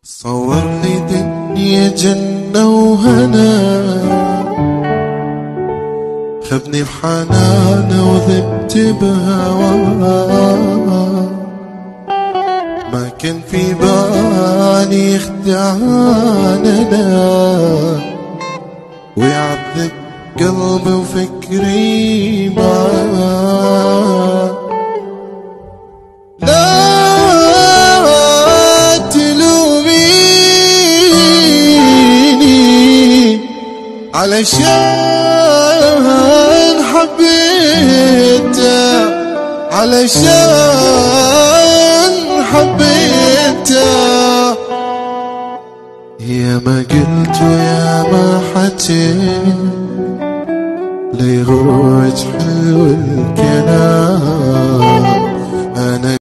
صور لي دنيا جنة وهنا خذني بحنانه وذبت بهواه ما كان في بالي اخدعاننا ويعذب قلبي وفكري معاه لا تلوميني علشان حبيته علشان حبيته يا ما قلت ويا ما حكيت ليغرج حلو الكلام